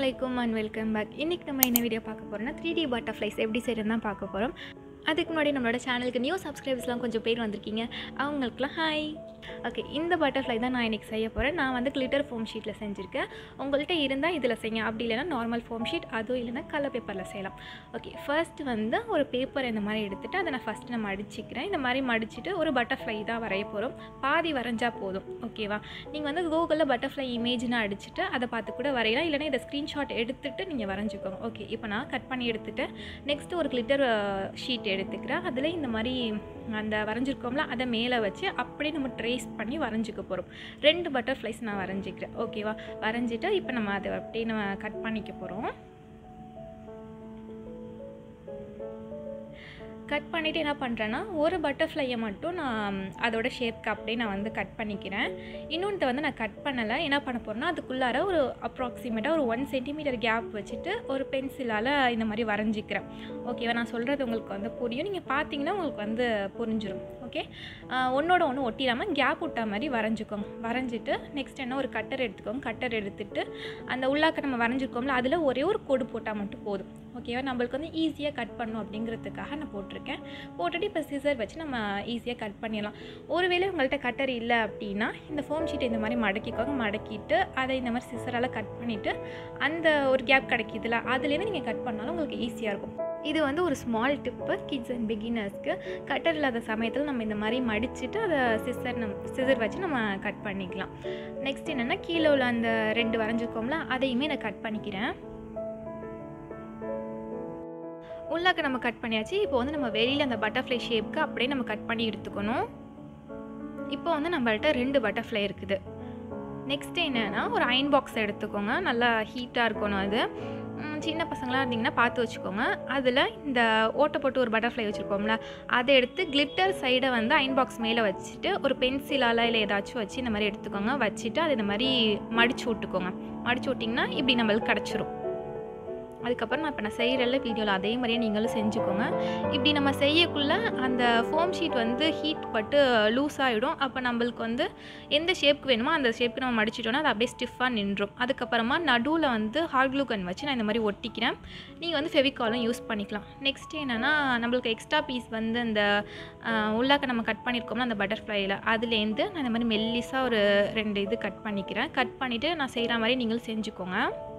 அலைக்கும் and welcome back இன்றைக்கி நம்ம என்ன வீடியோ பார்க்க போகிறோம்னா த்ரீ டி பட்டர்ஃப்ளைஸ் எப்படி செய்யறது தான் பார்க்க போகிறோம் அதுக்கு முன்னாடி நம்மளோட சேனலுக்கு நியூ சப்ஸ்கிரைபர்ஸ்லாம் கொஞ்சம் பேர் வந்திருக்கீங்க அவங்களுக்குலாம் ஹாய் ஓகே இந்த பட்டர்ஃப்ளை தான் நான் இன்றைக்கி செய்ய போகிறேன் நான் வந்து கிளிட்டர் ஃபோம் ஷீட்டில் செஞ்சுருக்கேன் உங்கள்கிட்ட இருந்தால் இதில் செய்யுங்க அப்படி இல்லைன்னா நார்மல் ஃபோம் ஷீட் அதுவும் இல்லைன்னா கலர் பேப்பரில் செய்யலாம் ஓகே ஃபர்ஸ்ட் வந்து ஒரு பேப்பர் இந்த மாதிரி எடுத்துகிட்டு அதை நான் ஃபஸ்ட்டு நான் மடிச்சிக்கிறேன் இந்த மாதிரி மடிச்சுட்டு ஒரு பட்டர்ஃப்ளை தான் வரைய போகிறோம் பாதி வரைஞ்சா போதும் ஓகேவா நீங்கள் வந்து கூகுளில் பட்டர்ஃப்ளை இமேஜ்னு அடிச்சுட்டு அதை பார்த்து கூட வரையலாம் இல்லைனா இதை ஸ்க்ரீன்ஷாட் எடுத்துகிட்டு நீங்கள் வரைஞ்சிக்கோங்க ஓகே இப்போ நான் கட் பண்ணி எடுத்துட்டு நெக்ஸ்ட்டு ஒரு கிளிட்டர் ஷீட் எடுத்துக்கிறேன் அதில் இந்த மாதிரி அந்த வரைஞ்சிருக்கோம்ல அதை மேலே வச்சு அப்படியே நம்ம ட்ரேஸ் பண்ணி வரைஞ்சிக்க போகிறோம் ரெண்டு பட்டர்ஃப்ளைஸ் நான் வரைஞ்சிக்கிறேன் ஓகேவா வரைஞ்சிட்டு இப்போ நம்ம அதை அப்படியே நம்ம கட் பண்ணிக்க போகிறோம் கட் பண்ணிவிட்டு என்ன பண்ணுறேன்னா ஒரு பட்டர்ஃப்ளையை மட்டும் நான் அதோட ஷேப்க்கு அப்படியே நான் வந்து கட் பண்ணிக்கிறேன் இன்னொன்று வந்து நான் கட் பண்ணலை என்ன பண்ண போகிறேன்னா அதுக்குள்ளார ஒரு அப்ராக்சிமேட்டாக ஒரு ஒன் சென்டிமீட்டர் கேப் வச்சுட்டு ஒரு பென்சிலால் இந்த மாதிரி வரைஞ்சிக்கிறேன் ஓகேவா நான் சொல்கிறது உங்களுக்கு வந்து புரியும் நீங்கள் பார்த்தீங்கன்னா உங்களுக்கு வந்து புரிஞ்சிடும் ஓகே ஒன்றோட ஒன்று ஒட்டிடாமல் கேப் விட்ட மாதிரி வரைஞ்சிக்கோங்க வரைஞ்சிட்டு நெக்ஸ்ட் என்ன ஒரு கட்டர் எடுத்துக்கோங்க கட்டர் எடுத்துட்டு அந்த உள்ளாக்க நம்ம வரைஞ்சிருக்கோம்ல அதில் ஒரே ஒரு கோடு போட்டால் மட்டும் போதும் ஓகேவா நம்மளுக்கு வந்து ஈஸியாக கட் பண்ணும் அப்படிங்கிறதுக்காக நான் போட்டிருக்கேன் போட்டுட்டு இப்போ சிசர் வச்சு நம்ம ஈஸியாக கட் பண்ணிடலாம் ஒருவேளை உங்கள்கிட்ட கட்டர் இல்லை அப்படின்னா இந்த ஃபோம் ஷீட்டை இந்த மாதிரி மடக்கிக்கோங்க மடக்கிட்டு அதை இந்த மாதிரி சிசரால் கட் பண்ணிவிட்டு அந்த ஒரு கேப் கிடைக்கிதுல அதுலேருந்து நீங்கள் கட் பண்ணாலும் உங்களுக்கு ஈஸியாக இருக்கும் இது வந்து ஒரு ஸ்மால் டிப்பு கிட்ஸ் அண்ட் பிகினர்ஸ்க்கு கட்டர் இல்லாத சமயத்தில் நம்ம இந்த மாதிரி மடிச்சுட்டு அதை சிசர் நம் சிசர் வச்சு நம்ம கட் பண்ணிக்கலாம் நெக்ஸ்ட் என்னென்னா கீழே உள்ள அந்த ரெண்டு வரைஞ்சிருக்கோம்ல அதையுமே நான் கட் பண்ணிக்கிறேன் உள்ளாக்க நம்ம கட் பண்ணியாச்சு இப்போ வந்து நம்ம வெளியில் அந்த பட்டர்ஃப்ளை ஷேப்க்கு அப்படியே நம்ம கட் பண்ணி எடுத்துக்கணும் இப்போ வந்து நம்மள்ட்ட ரெண்டு பட்டர்ஃப்ளை இருக்குது நெக்ஸ்ட்டு என்னென்னா ஒரு அயன் பாக்ஸ் எடுத்துக்கோங்க நல்லா ஹீட்டாக இருக்கணும் அது சின்ன பசங்களாக இருந்தீங்கன்னா பார்த்து வச்சுக்கோங்க அதில் இந்த ஓட்டை போட்டு ஒரு பட்டர்ஃப்ளை வச்சுருக்கோம்ல அதை எடுத்து கிளிட்டர் சைடை வந்து அயன் பாக்ஸ் மேலே வச்சுட்டு ஒரு பென்சிலால் இல்லை ஏதாச்சும் வச்சு இந்த மாதிரி எடுத்துக்கோங்க வச்சுட்டு அது இந்த மாதிரி மடிச்சு விட்டுக்கோங்க மடிச்சு விட்டிங்கன்னா இப்படி நம்மளுக்கு கிடச்சிரும் அதுக்கப்புறம் நான் இப்போ நான் செய்கிறல்ல வீடியோவில் அதே மாதிரியே நீங்களும் செஞ்சுக்கோங்க இப்படி நம்ம செய்யக்குள்ளே அந்த ஃபோம் ஷீட் வந்து ஹீட் பட்டு லூஸ் ஆகிடும் அப்போ நம்மளுக்கு வந்து எந்த ஷேப்புக்கு வேணுமோ அந்த ஷேப்புக்கு நம்ம மடிச்சிட்டோன்னா அது அப்படியே ஸ்டிஃபாக நின்றும் அதுக்கப்புறமா நடுவில் வந்து ஹார்ட் க்ளூ கன் வச்சு நான் இந்த மாதிரி ஒட்டிக்கிறேன் நீங்கள் வந்து ஃபெவிகாலும் யூஸ் பண்ணிக்கலாம் நெக்ஸ்ட் என்னென்னா நம்மளுக்கு எக்ஸ்ட்ரா பீஸ் வந்து அந்த உள்ளாக்க நம்ம கட் பண்ணியிருக்கோம்ல அந்த பட்டர்ஃப்ளையில் அதுலேருந்து நான் இந்த மாதிரி மெல்லிஸாக ஒரு ரெண்டு இது கட் பண்ணிக்கிறேன் கட் பண்ணிவிட்டு நான் செய்கிற மாதிரி நீங்களும் செஞ்சுக்கோங்க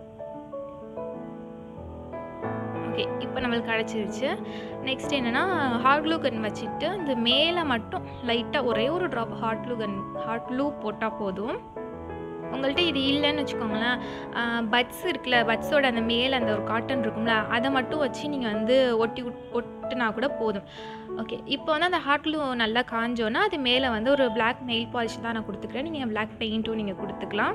ஓகே இப்போ நம்மளுக்கு கிடச்சிருச்சு நெக்ஸ்ட் என்னென்னா ஹாட் க்ளூ கன் வச்சுட்டு இந்த மேலே மட்டும் லைட்டாக ஒரே ஒரு drop hot glue gun hot glue போட்டால் போதும் உங்கள்கிட்ட இது இல்லைன்னு வச்சுக்கோங்களேன் பட்ஸ் இருக்குல்ல பட்ஸோட அந்த மேலே அந்த ஒரு காட்டன் இருக்கும்ல அதை மட்டும் வச்சு நீங்கள் வந்து ஒட்டி ஒட்டுனா கூட போதும் ஓகே இப்போ வந்து அந்த ஹாட் க்ளூ நல்லா காஞ்சோன்னா அது மேலே வந்து ஒரு பிளாக் நெயில் பாலிஷ் தான் நான் கொடுத்துக்கிறேன் நீங்கள் பிளாக் பெயிண்ட்டும் நீங்கள் கொடுத்துக்கலாம்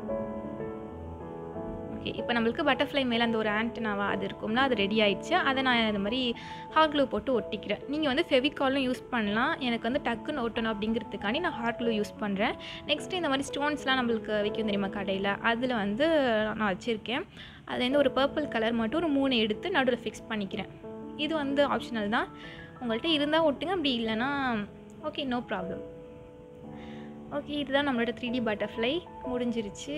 ஓகே இப்போ நம்மளுக்கு பட்டர்ஃப்ளை மேலே அந்த ஒரு ஆண்டனாவா அது இருக்கும்ல அது ரெடி ஆயிடுச்சு அதை நான் இந்த மாதிரி ஹாட் க்ளூ போட்டு ஒட்டிக்கிறேன் நீங்கள் வந்து ஃபெவிகாலும் யூஸ் பண்ணலாம் எனக்கு வந்து டக்குன்னு ஒட்டணும் அப்படிங்கிறதுக்காண்டி நான் ஹாட் க்ளூ யூஸ் பண்ணுறேன் நெக்ஸ்ட்டு இந்த மாதிரி ஸ்டோன்ஸ்லாம் நம்மளுக்கு விற்கும் தெரியுமா கடையில் அதில் வந்து நான் வச்சுருக்கேன் அதுலேருந்து ஒரு பர்பிள் கலர் மட்டும் ஒரு மூணு எடுத்து நடுவில் ஃபிக்ஸ் பண்ணிக்கிறேன் இது வந்து ஆப்ஷனல் தான் உங்கள்கிட்ட இருந்தால் ஒட்டுங்க அப்படி இல்லைன்னா ஓகே நோ ப்ராப்ளம் ஓகே இதுதான் நம்மளோட த்ரீ டி பட்டர்ஃப்ளை முடிஞ்சிருச்சு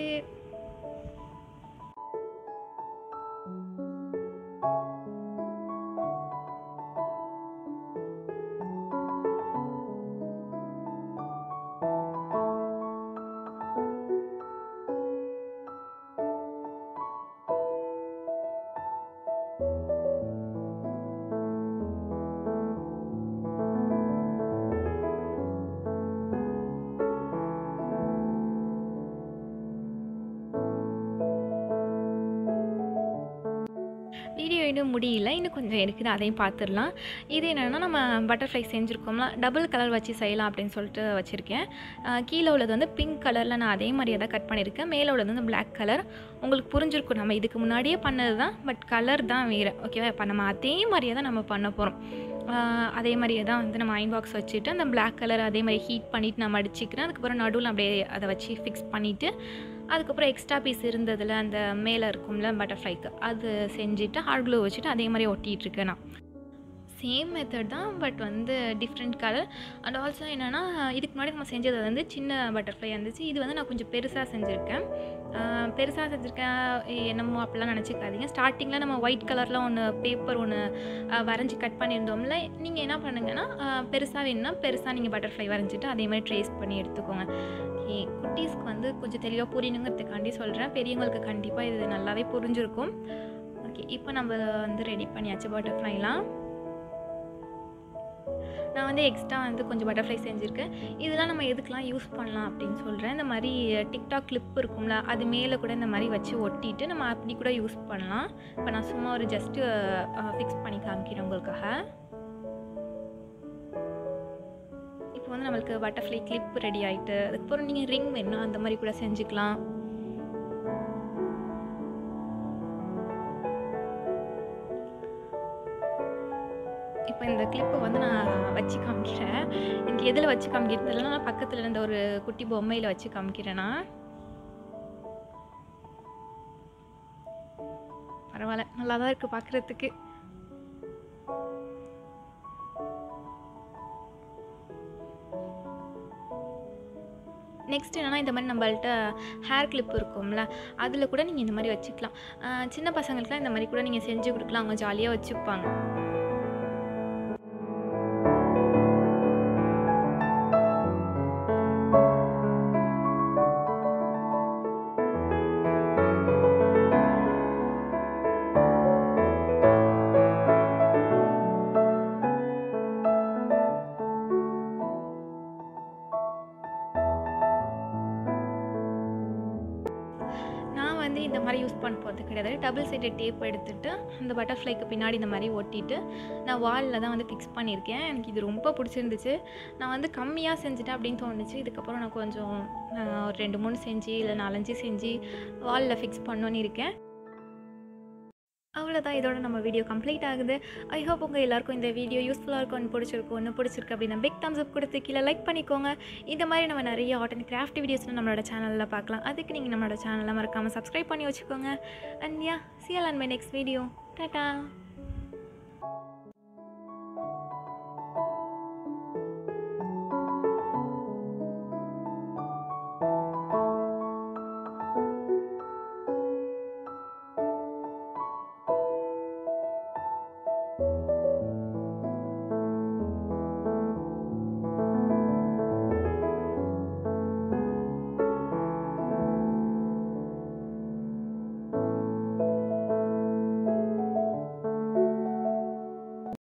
வீடியோ இன்னும் முடியல இன்னும் கொஞ்சம் இருக்குது அதையும் பார்த்துடலாம் இது என்னென்னா நம்ம பட்டர்ஃப்ளை செஞ்சுருக்கோம்ல டபுள் கலர் வச்சு செய்யலாம் அப்படின்னு சொல்லிட்டு வச்சுருக்கேன் கீழே உள்ளது வந்து பிங்க் கலரில் நான் அதே மாதிரியே தான் கட் பண்ணியிருக்கேன் மேலே உள்ளது வந்து பிளாக் கலர் உங்களுக்கு புரிஞ்சிருக்கும் நம்ம இதுக்கு முன்னாடியே பண்ணது தான் பட் கலர் தான் வேறு ஓகேவா இப்போ நம்ம அதே மாதிரியே தான் நம்ம பண்ண போகிறோம் அதே மாதிரியே தான் வந்து நம்ம அயன் பாக்ஸ் வச்சுட்டு அந்த பிளாக் கலர் அதே மாதிரி ஹீட் பண்ணிவிட்டு நான் மடிச்சிக்கிறேன் அதுக்கப்புறம் நடுவில் அப்படியே அதை வச்சு ஃபிக்ஸ் பண்ணிவிட்டு அதுக்கப்புறம் எக்ஸ்ட்ரா பீஸ் இருந்ததில் அந்த மேலே இருக்கும்ல பட்டர்ஃப்ளைக்கு அது செஞ்சுட்டு ஹார்ட் க்ளூ வச்சுட்டு அதே மாதிரி ஒட்டிகிட்டு இருக்கேன் நான் சேம் மெத்தட் தான் பட் வந்து டிஃப்ரெண்ட் கலர் அண்ட் ஆல்சோ என்னென்னா இதுக்கு முன்னாடி நம்ம செஞ்சது வந்து சின்ன பட்டர்ஃப்ளை இருந்துச்சு இது வந்து நான் கொஞ்சம் பெருசாக செஞ்சுருக்கேன் பெருசாக செஞ்சுருக்கேன் என்னமோ அப்படிலாம் நினச்சிக்காதீங்க ஸ்டார்டிங்கில் நம்ம ஒயிட் கலரில் ஒன்று பேப்பர் ஒன்று வரைஞ்சி கட் பண்ணியிருந்தோம்ல நீங்கள் என்ன பண்ணுங்கன்னா பெருசாக வேணும்னா பெருசாக நீங்கள் பட்டர்ஃப்ளை வரைஞ்சிட்டு அதே மாதிரி ட்ரேஸ் பண்ணி எடுத்துக்கோங்க ஓகே குட்டீஸ்க்கு வந்து கொஞ்சம் தெளிவாக புரியணுங்கிறதுக்காண்டி சொல்கிறேன் பெரியவங்களுக்கு கண்டிப்பாக இது நல்லாவே புரிஞ்சிருக்கும் ஓகே இப்போ நம்ம வந்து ரெடி பண்ணியாச்சு பட்டர்ஃப்ளைலாம் நான் வந்து எக்ஸ்ட்ரா வந்து கொஞ்சம் பட்டர்ஃப்ளை செஞ்சுருக்கேன் இதெல்லாம் நம்ம எதுக்கெலாம் யூஸ் பண்ணலாம் அப்படின்னு சொல்கிறேன் இந்த மாதிரி டிக்டாக் கிளிப் இருக்கும்ல அது மேலே கூட இந்த மாதிரி வச்சு ஒட்டிட்டு நம்ம அப்படி கூட யூஸ் பண்ணலாம் இப்போ நான் சும்மா ஒரு ஜஸ்ட்டு ஃபிக்ஸ் பண்ணி காமிக்கிறேன் உங்களுக்காக இப்போ வந்து நம்மளுக்கு பட்டர்ஃப்ளை கிளிப் ரெடி ஆகிட்டு அதுக்கப்புறம் நீங்கள் ரிங் வேணும்னா அந்த மாதிரி கூட செஞ்சுக்கலாம் இப்போ இந்த கிளிப்பை வந்து நான் வச்சு காமிக்கிறேன் எனக்கு எதில் வச்சு காமிக்கிறது நான் பக்கத்தில் இருந்த ஒரு குட்டி பொம்மையில் வச்சு காமிக்கிறேன்னா பரவாயில்ல நல்லா தான் இருக்குது பார்க்குறதுக்கு நெக்ஸ்ட் என்னென்னா இந்த மாதிரி நம்மள்ட்ட ஹேர் கிளிப் இருக்கும்ல அதில் கூட நீங்கள் இந்த மாதிரி வச்சுக்கலாம் சின்ன பசங்களுக்குலாம் இந்த மாதிரி கூட நீங்கள் செஞ்சு கொடுக்கலாம் அவங்க ஜாலியாக வச்சுப்பாங்க நான் வந்து இந்த மாதிரி யூஸ் பண்ண போகிறது கிடையாது டபுள் சைடட் டேப் எடுத்துகிட்டு அந்த பட்டர்ஃப்ளைக்கு பின்னாடி இந்த மாதிரி ஒட்டிட்டு நான் வாலில் தான் வந்து ஃபிக்ஸ் பண்ணியிருக்கேன் எனக்கு இது ரொம்ப பிடிச்சிருந்துச்சு நான் வந்து கம்மியாக செஞ்சுட்டேன் அப்படின்னு தோணுச்சு இதுக்கப்புறம் நான் கொஞ்சம் ஒரு ரெண்டு மூணு செஞ்சு இல்லை நாலஞ்சு செஞ்சு வாலில் ஃபிக்ஸ் பண்ணோன்னு இருக்கேன் அவ்வளோதான் இதோட நம்ம வீடியோ கம்ப்ளீட் ஆகுது ஐ ஹோப் உங்கள் எல்லாருக்கும் இந்த வீடியோ யூஸ்ஃபுல்லாக இருக்கும் பிடிச்சிருக்கும் ஒன்று பிடிச்சிருக்கு அப்படின்னா பிக் தம்ஸ் அப் கொடுத்து கீழே லைக் பண்ணிக்கோங்க இந்த மாதிரி நம்ம நிறைய ஆர்ட் அண்ட் கிராஃப்ட் வீடியோஸ்லாம் நம்மளோட சேனலில் பார்க்கலாம் அதுக்கு நீங்கள் நம்மளோட சேனலை மறக்காமல் சப்ஸ்கிரைப் பண்ணி வச்சுக்கோங்க அண்ட் யா சியல் and my next video tata